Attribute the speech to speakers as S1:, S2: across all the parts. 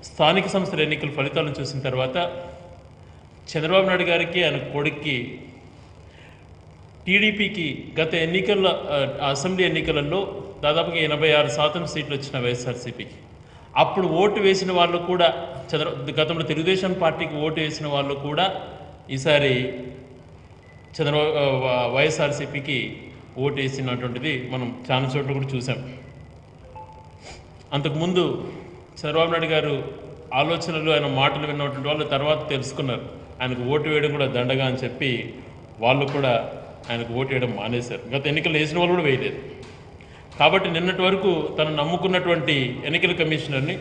S1: స్థానిక సంస్థల ఎన్నికల ఫలితాలను చూసిన తర్వాత చంద్రబాబు నాయుడు గారికి ఆయన కొడుక్కి టీడీపీకి గత ఎన్నికల ఆ, అసెంబ్లీ ఎన్నికలలో దాదాపుగా ఎనభై ఆరు శాతం సీట్లు వచ్చిన వైఎస్ఆర్సీపీకి అప్పుడు ఓటు వేసిన వాళ్ళు కూడా చంద్ర గతంలో తెలుగుదేశం పార్టీకి ఓటు వేసిన వాళ్ళు కూడా ఈసారి చంద్రబాబు ఆ, వ- వైఎస్ఆర్సీపీకి ఓటు వేసినటువంటిది మనం చాలా చోట్ల కూడా చూసాం అంతకుముందు చంద్రబాబు నాయుడు గారు ఆలోచనలు ఆయన మాటలు విన్నటువంటి వాళ్ళు తర్వాత తెలుసుకున్నారు ఆయనకు ఓటు వేయడం కూడా దండగా అని చెప్పి వాళ్ళు కూడా ఆయనకు ఓటు వేయడం మానేశారు గత ఎన్నికలు వేసిన వాళ్ళు కూడా వేయలేదు కాబట్టి నిన్నటి వరకు తను నమ్ముకున్నటువంటి ఎన్నికల కమిషనర్ని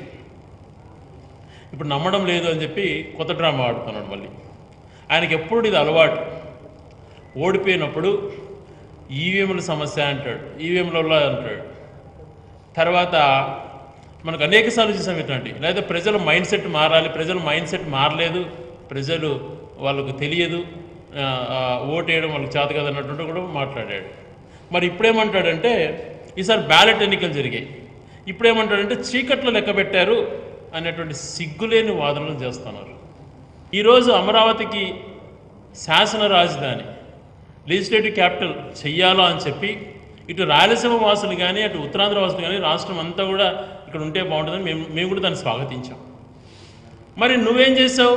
S1: ఇప్పుడు నమ్మడం లేదు అని చెప్పి కొత్త డ్రామా ఆడుతున్నాడు మళ్ళీ ఆయనకి ఎప్పుడు ఇది అలవాటు ఓడిపోయినప్పుడు ఈవీఎంల సమస్య అంటాడు ఈవీఎంలలో అంటాడు తర్వాత మనకు అనేక సార్లు చూసాం ఇట్లాంటి లేదా ప్రజల మైండ్ సెట్ మారాలి ప్రజల మైండ్ సెట్ మారలేదు ప్రజలు వాళ్ళకు తెలియదు ఆ, ఆ, ఓటు వేయడం వాళ్ళకి చేత కదా అన్నట్టు కూడా మాట్లాడాడు మరి ఇప్పుడేమంటాడంటే ఈసారి బ్యాలెట్ ఎన్నికలు జరిగాయి ఇప్పుడేమంటాడంటే చీకట్లో లెక్క పెట్టారు అనేటువంటి సిగ్గులేని వాదనలు చేస్తున్నారు ఈరోజు అమరావతికి శాసన రాజధాని లెజిస్లేటివ్ క్యాపిటల్ చెయ్యాలా అని చెప్పి ఇటు రాయలసీమ వాసులు కానీ అటు ఉత్తరాంధ్ర వాసులు కానీ రాష్ట్రం అంతా కూడా ఇక్కడ ఉంటే బాగుంటుందని మేము మేము కూడా దాన్ని స్వాగతించాం మరి నువ్వేం చేసావు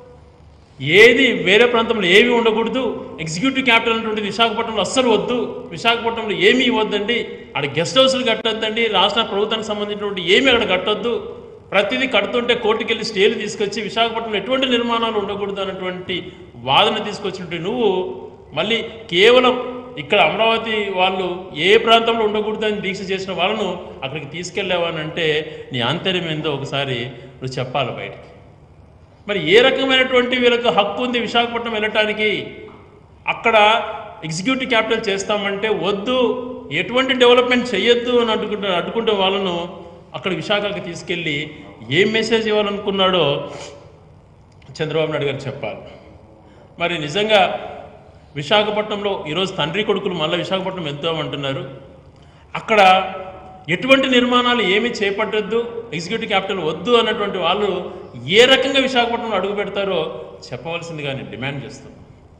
S1: ఏది వేరే ప్రాంతంలో ఏమీ ఉండకూడదు ఎగ్జిక్యూటివ్ క్యాపిటల్ అనేటువంటిది విశాఖపట్నంలో అస్సలు వద్దు విశాఖపట్నంలో ఏమీ ఇవ్వద్దండి అక్కడ గెస్ట్ హౌస్లు కట్టొద్దండి రాష్ట్ర ప్రభుత్వానికి సంబంధించినటువంటి ఏమీ అక్కడ కట్టొద్దు ప్రతిదీ కడుతుంటే కోర్టుకి వెళ్ళి స్టేలు తీసుకొచ్చి విశాఖపట్నంలో ఎటువంటి నిర్మాణాలు ఉండకూడదు అన్నటువంటి వాదన తీసుకొచ్చినట్టు నువ్వు మళ్ళీ కేవలం ఇక్కడ అమరావతి వాళ్ళు ఏ ప్రాంతంలో ఉండకూడదు అని దీక్ష చేసిన వాళ్ళను అక్కడికి తీసుకెళ్ళావనంటే నీ ఆంతర్యం ఏందో ఒకసారి నువ్వు చెప్పాలి బయటికి మరి ఏ రకమైనటువంటి వీళ్ళకు హక్కు ఉంది విశాఖపట్నం వెళ్ళటానికి అక్కడ ఎగ్జిక్యూటివ్ క్యాపిటల్ చేస్తామంటే వద్దు ఎటువంటి డెవలప్మెంట్ చేయొద్దు అని అడ్డుకుంటే అడ్డుకుంటే వాళ్ళను అక్కడ విశాఖకి తీసుకెళ్ళి ఏం మెసేజ్ ఇవ్వాలనుకున్నాడో చంద్రబాబు నాయుడు గారు చెప్పాలి మరి నిజంగా విశాఖపట్నంలో ఈరోజు తండ్రి కొడుకులు మళ్ళీ విశాఖపట్నం వెళ్తామంటున్నారు అక్కడ ఎటువంటి నిర్మాణాలు ఏమీ చేపట్టొద్దు ఎగ్జిక్యూటివ్ క్యాపిటల్ వద్దు అన్నటువంటి వాళ్ళు ఏ రకంగా విశాఖపట్నంలో అడుగు పెడతారో చెప్పవలసిందిగా నేను డిమాండ్ చేస్తున్నాను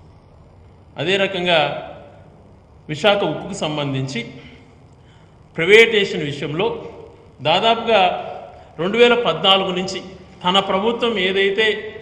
S1: అదే రకంగా విశాఖ ఉక్కుకు సంబంధించి ప్రైవేటేషన్ విషయంలో దాదాపుగా రెండు వేల పద్నాలుగు నుంచి తన ప్రభుత్వం ఏదైతే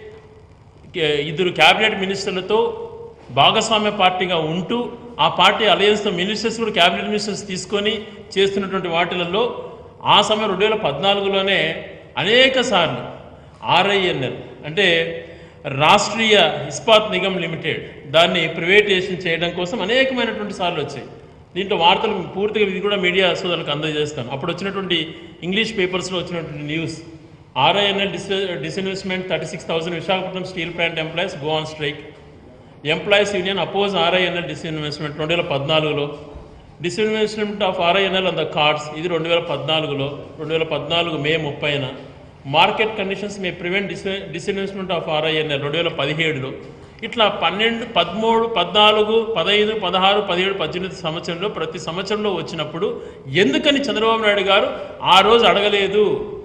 S1: కే- ఇద్దరు క్యాబినెట్ మినిస్టర్లతో భాగస్వామ్య పార్టీగా ఉంటూ ఆ పార్టీ అలయన్స్తో మినిస్టర్స్ కూడా క్యాబినెట్ మినిస్టర్స్ తీసుకొని చేస్తున్నటువంటి వాటిలలో ఆ సమయం రెండు వేల పద్నాలుగులోనే అనేక సార్లు ఆర్ఐఎన్ఎల్ అంటే రాష్ట్రీయ ఇస్పాత్ నిగమ్ లిమిటెడ్ దాన్ని ప్రైవేటైజేషన్ చేయడం కోసం అనేకమైనటువంటి సార్లు వచ్చాయి దీంట్లో వార్తలు పూర్తిగా ఇది కూడా మీడియా సోదరులకు అందజేస్తాను అప్పుడు వచ్చినటువంటి ఇంగ్లీష్ పేపర్స్లో వచ్చినటువంటి news RINL dis disinvestment thirty six thousand Visakhapatnam steel plant employees go on strike employees union oppose RINL disinvestment రెండు వేల పద్నాలుగులో disinvestment of RINL on the cards ఇది రెండు వేల పద్నాలుగులో రెండు వేల పద్నాలుగు మే ముప్పైన market conditions may prevent dis disinvestment of RINL రెండు వేల పదిహేడులో ఇట్లా పన్నెండు పదమూడు పద్నాలుగు పదహైదు పదహారు పదిహేడు పద్దెనిమిది సంవత్సరంలో ప్రతి సంవత్సరంలో వచ్చినప్పుడు ఎందుకని చంద్రబాబు నాయుడు గారు ఆ రోజు అడగలేదు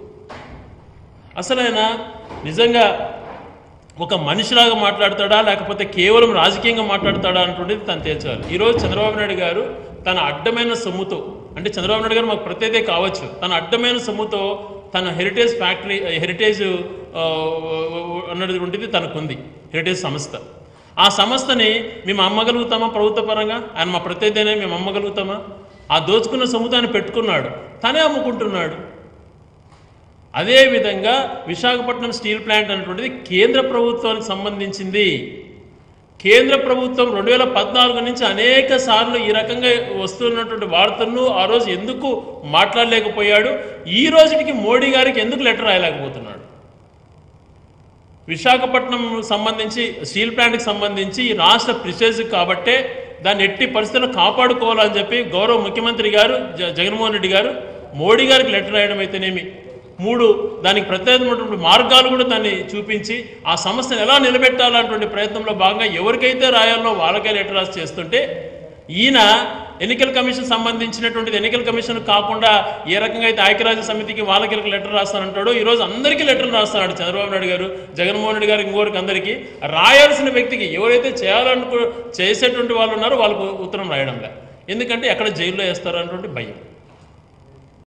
S1: అసలు ఆయన నిజంగా ఒక మనిషిలాగా మాట్లాడతాడా లేకపోతే కేవలం రాజకీయంగా మాట్లాడతాడా అన్నటువంటిది తను తేల్చాలి ఈరోజు చంద్రబాబు నాయుడు గారు తన అడ్డమైన సొమ్ముతో అంటే చంద్రబాబు నాయుడు గారు మాకు ప్రత్యేకత కావచ్చు తన అడ్డమైన సొమ్ముతో తన హెరిటేజ్ ఫ్యాక్టరీ హెరిటేజ్ ఆ, అన్నటువంటిది తనకుంది హెరిటేజ్ సంస్థ ఆ సంస్థని మేము అమ్మగలుగుతామా ప్రభుత్వ పరంగా ఆయన మా ప్రత్యేకతనే మేము అమ్మగలుగుతామా ఆ దోచుకున్న సొమ్ముతో ఆయన పెట్టుకున్నాడు తనే అమ్ముకుంటున్నాడు అదేవిధంగా విశాఖపట్నం స్టీల్ ప్లాంట్ అనేటువంటిది కేంద్ర ప్రభుత్వానికి సంబంధించింది కేంద్ర ప్రభుత్వం రెండు వేల పద్నాలుగు నుంచి అనేక సార్లు ఈ రకంగా వస్తున్నటువంటి వార్తలను ఆ రోజు ఎందుకు మాట్లాడలేకపోయాడు ఈ రోజుకి మోడీ గారికి ఎందుకు లెటర్ రాయలేకపోతున్నాడు విశాఖపట్నం సంబంధించి స్టీల్ ప్లాంట్కి సంబంధించి ఈ రాష్ట్ర ప్రిస్టేజ్ కాబట్టే దాన్ని ఎట్టి పరిస్థితుల్లో కాపాడుకోవాలని చెప్పి గౌరవ ముఖ్యమంత్రి గారు జ- జగన్మోహన్ రెడ్డి గారు మోడీ గారికి లెటర్ రాయడం అయితేనేమి మూడు దానికి ప్రత్యేకమైనటువంటి మార్గాలు కూడా దాన్ని చూపించి ఆ సంస్థను ఎలా నిలబెట్టాలన్నటువంటి ప్రయత్నంలో భాగంగా ఎవరికైతే రాయాలో వాళ్ళకే లెటర్ రాసి చేస్తుంటే ఈయన ఎన్నికల కమిషన్ సంబంధించినటువంటిది ఎన్నికల కమిషన్ కాకుండా ఏ రకంగా అయితే ఐక్యరాజ్య సమితికి వాళ్ళకి వీళ్ళకి లెటర్ రాస్తానంటాడో ఈ రోజు అందరికీ లెటర్లు రాస్తున్నాడు చంద్రబాబు నాయుడు గారు జగన్మోహన్ రెడ్డి గారు ఇంకోరికి అందరికీ రాయాల్సిన వ్యక్తికి ఎవరైతే చేయాలనుకో చేసేటువంటి వాళ్ళు ఉన్నారో వాళ్ళకు ఉత్తరం రాయడం లే ఎందుకంటే ఎక్కడ జైల్లో వేస్తారు అన్నటువంటి భయం